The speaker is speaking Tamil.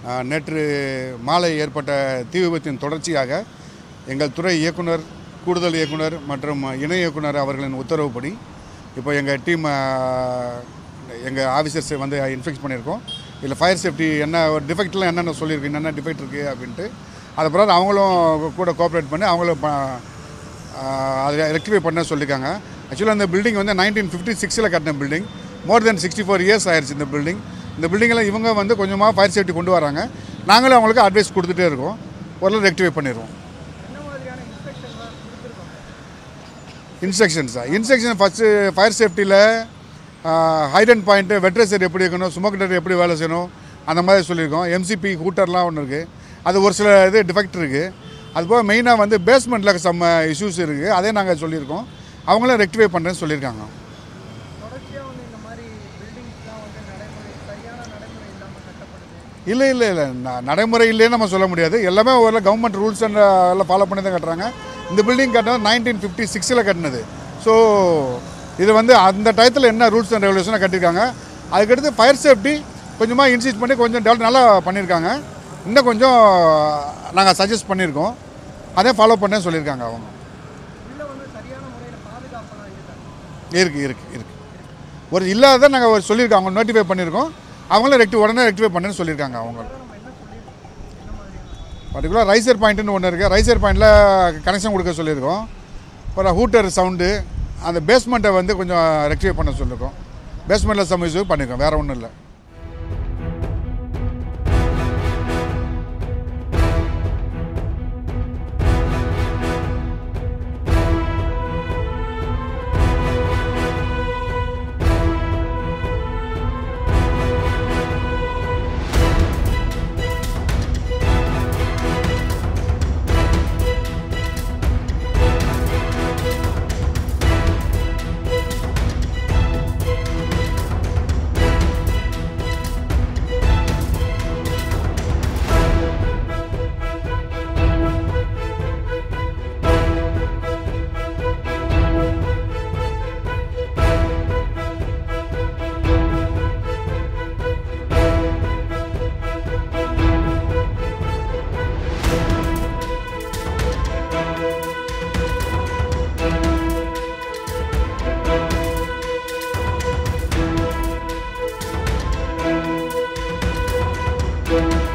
ஆஹ், நேற்று மாலை ஏற்பட்ட தீ விபத்தின் தொடர்ச்சியாக எங்கள் துறை இயக்குனர் கூடுதல் இயக்குனர் மற்றும் இணை இயக்குனர் அவர்களின் உத்தரவுப்படி இப்போ எங்கள் டீம் எங்கள் ஆஃபீஸர்ஸை வந்து இன்ஃபெக்ட் பண்ணியிருக்கோம் இதில் ஃபயர் சேஃப்டி என்ன டிஃபெக்ட்லாம் என்னென்ன சொல்லியிருக்கு என்னென்ன டிஃபெக்ட் இருக்குது அப்படின்ட்டு அது பிறகு அவங்களும் கூட கோஆப்ரேட் பண்ணி அவங்களும் ப- அதை ரெக்டிஃபை பண்ண சொல்லியிருக்காங்க ஆக்சுவலாக அந்த பில்டிங் வந்து நைன்டீன் ஃபிஃப்டி சிக்ஸில் கட்டின building more than sixty four years ஆயிடுச்சு இந்த பில்டிங் இந்த பில்டிங்கில் இவங்க வந்து கொஞ்சமாக ஃபயர் சேஃப்டி கொண்டு வராங்க நாங்களும் அவங்களுக்கு அட்வைஸ் கொடுத்துட்டே இருக்கோம் ஓரளவு ரெக்டிஃபை பண்ணிடுவோம் இன்ஸ்ட்ரக்ஷன்ஸா இன்ஸ்ட்ரக்ஷன் ஃபஸ்ட்டு ஃபயர் சேஃப்டியில் ஹைடன் பாயிண்ட்டு வெட்ரேசர் எப்படி இருக்கணும் ஸ்மோக் டெக்டர் எப்படி வேலை செய்யணும் அந்த மாதிரி சொல்லியிருக்கோம் எம்சிபி ஹூட்டர்லாம் ஒன்று இருக்குது அது ஒரு சில இது டிஃபெக்ட் இருக்குது அதுபோக மெயினாக வந்து பேஸ்மெண்ட்டில் சம் இஷ்யூஸ் இருக்குது அதே நாங்கள் சொல்லியிருக்கோம் அவங்களும் ரெக்டிஃபை பண்ணுறேன்னு சொல்லியிருக்காங்க தொடர்ச்சியாக வந்து இந்த மாதிரி பில்டிங்ஸ்லாம் வந்து நடைமுறை சரியான நடைமுறை இல்லாமல் கட்டப்படுது இல்லை இல்லை இல்லை ந- நடைமுறை இல்லைன்னு நம்ம சொல்ல முடியாது எல்லாமே ஒரு கவர்மெண்ட் ரூல்ஸ் அண்ட் எல்லாம் ஃபாலோ பண்ணி தான் கட்டுறாங்க இந்த பில்டிங் கட்டினது நைன்டீன் ஃபிஃப்டி சிக்ஸில் கட்டினது ஸோ இது வந்து அந்த டயத்தில் என்ன ரூல்ஸ் அண்ட் ரெகுலேஷனாக கட்டியிருக்காங்க அதுக்கடுத்து ஃபயர் சேஃப்டி கொஞ்சமாக இன்சிஸ்ட் பண்ணி கொஞ்சம் டெவலப் நல்லா பண்ணியிருக்காங்க இன்னும் கொஞ்சம் நாங்கள் சஜஸ்ட் பண்ணியிருக்கோம் அதே ஃபாலோ பண்ணேன்னு சொல்லியிருக்காங்க அவங்க உள்ளே வந்து சரியான முறையில் பாதுகாப்பெல்லாம் இருக்காது இருக்குது இருக்குது இருக்குது ஒரு இல்லாத நாங்கள் ஒரு சொல்லியிருக்கோம் அவங்க நோட்டிஃபை பண்ணியிருக்கோம் அவங்களும் ரெக்டி உடனே ரெக்டிஃபை பண்ணேன்னு சொல்லியிருக்காங்க அவங்க நம்ம என்ன சொல்லியிருக்கோம் என்ன மாதிரியான பர்டிகுலர் ரைசர் பாயிண்ட்டுன்னு ஒன்று இருக்குது ரைசர் பாயிண்டில் கனெக்ஷன் கொடுக்க சொல்லியிருக்கோம் அப்புறம் ஹூட்டர் சவுண்டு அந்த பேஸ்மெண்ட்டை வந்து கொஞ்சம் ரெக்டிஃபை பண்ண சொல்லியிருக்கோம் பேஸ்மெண்ட்டில் சம் யூஸ் பண்ணியிருக்கோம் வேறு ஒன்றும் இல்லை Thank